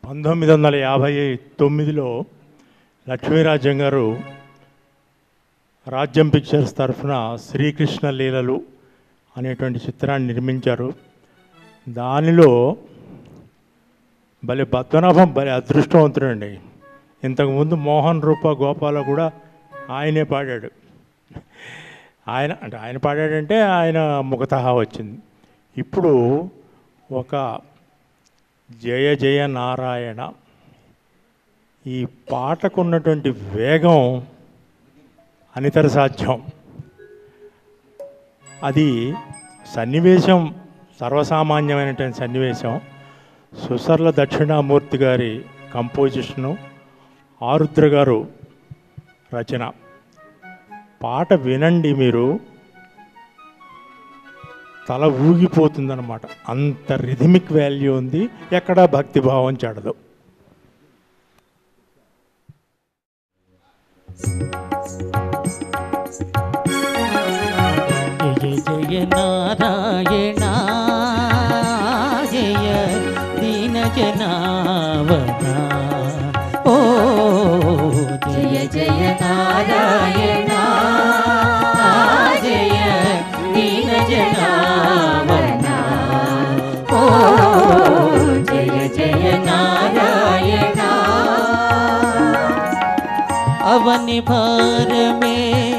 పంతొమ్మిది వందల యాభై తొమ్మిదిలో లక్ష్మీరాజ్యం గారు రాజ్యం పిక్చర్స్ తరఫున శ్రీకృష్ణ లీలలు అనేటువంటి చిత్రాన్ని నిర్మించారు దానిలో భలే పద్మనాభం భలే అదృష్టవంతుడండి ఇంతకుముందు మోహన్ రూప గోపాల కూడా ఆయనే పాడాడు ఆయన అంటే ఆయన పాడాడంటే ఆయన ముఖతహా వచ్చింది ఇప్పుడు ఒక జయ జయ నారాయణ ఈ పాటకు ఉన్నటువంటి వేగం అనితర సాధ్యం అది సన్నివేశం సర్వసామాన్యమైనటువంటి సన్నివేశం సుసర్ల దక్షిణామూర్తి గారి కంపోజిషను ఆరుద్ర గారు రచన పాట వినండి మీరు తల ఊగిపోతుందన్నమాట అంత రిథమిక్ వాల్యూ ఉంది ఎక్కడా భక్తిభావం చెడదు జయ జయ నారాయణ జయ దీన జనావన ఓ జయ జయ నారాయణ జయ దీన జనావన ఓ జయ జయ నారాయణ అవని భారమే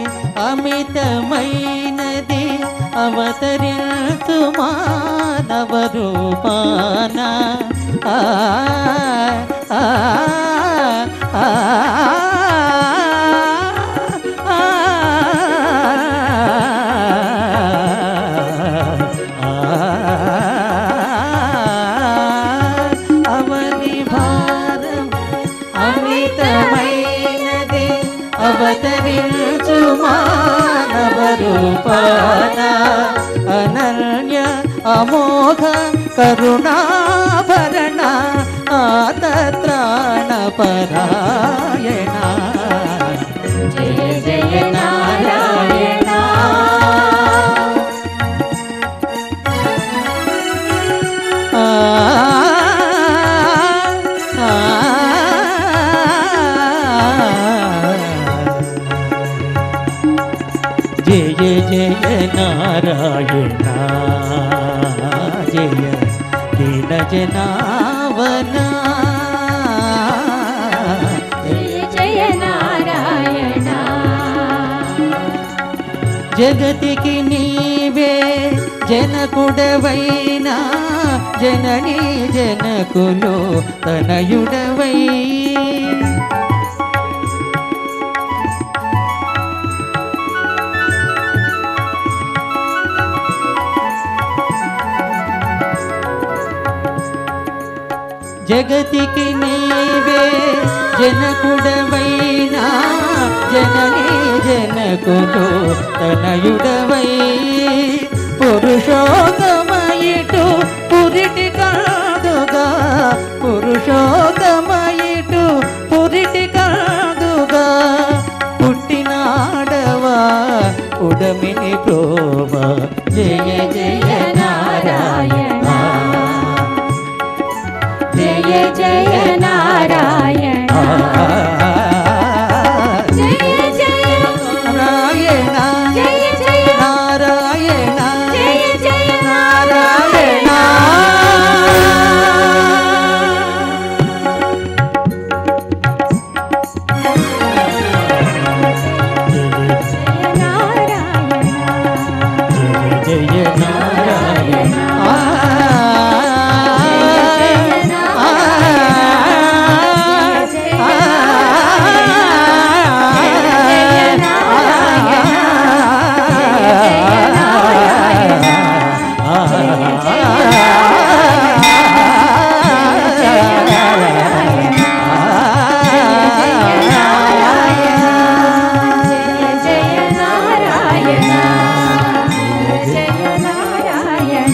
అమితమైనది అవతరించు మానవ రూపాన ఆ, ఆ, ఆ, ఆ, అవని భారం అమితమైనది అవతరించు మానవ రూపాన అనన్య అమోఘ కరుణాభరణ ఆతత్రాణ పరాయణ జయ జయ నారాయణ ఆ జయ జయ నారాయణ జయ దీన జనావన జయ జయ నారాయణ జగతికి నీవే జనకుడవైనా జననీ జనకులు తనయుడవై జగతికి నీవే జనకుడవైనా జననీ జనకులు తనయుడవై పురుషోత్తమయిటు పురిటి కాదుగా పురుషోత్తమయిటు పురిటి కాదుగా పుట్టినాడవా ఉడమిని ప్రోవ జయ జయ నారాయణ జయ జయ నారాయణ జయ జయ నారాయణ జయ జయ నారాయణ జయ జయ నారాయణ నారాయణ జయ జయ నారాయణ ఆ, ఆ, జయ జయ నారాయణ జయ నారాయణ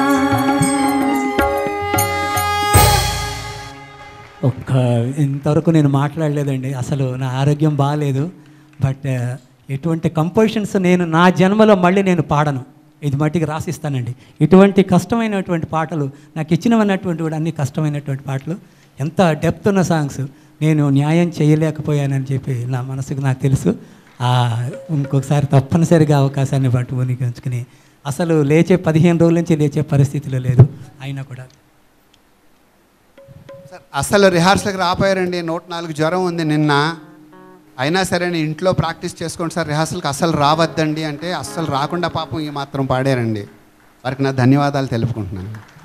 ఒక్క ఇంతవరకు నేను మాట్లాడలేదండి అసలు నా ఆరోగ్యం బాగాలేదు బట్ ఎటువంటి కంపోజిషన్స్ నేను నా జన్మలో మళ్ళీ నేను పాడను ఇది మట్టికి రాసిస్తానండి ఇటువంటి కష్టమైనటువంటి పాటలు నాకు ఇచ్చినవన్నటువంటి కూడా అన్ని కష్టమైనటువంటి పాటలు ఎంత డెప్త్ ఉన్న సాంగ్స్ నేను న్యాయం చేయలేకపోయానని చెప్పి నా మనసుకు నాకు తెలుసు ఆ, ఇంకొకసారి తప్పనిసరిగా అవకాశాన్ని పట్టుకొని ఉంచుకుని అసలు లేచే పదిహేను రోజుల నుంచి లేచే పరిస్థితిలో లేదు అయినా కూడా సార్ అసలు రిహార్సల్కి రాపోయారండి నూట నాలుగు జ్వరం ఉంది నిన్న అయినా సరే నేను ఇంట్లో ప్రాక్టీస్ చేసుకోండి సార్ రిహార్సల్కి అస్సలు రావద్దండి అంటే అస్సలు రాకుండా పాపం ఈ మాత్రం పాడారండి వారికి నా ధన్యవాదాలు తెలుపుకుంటున్నాను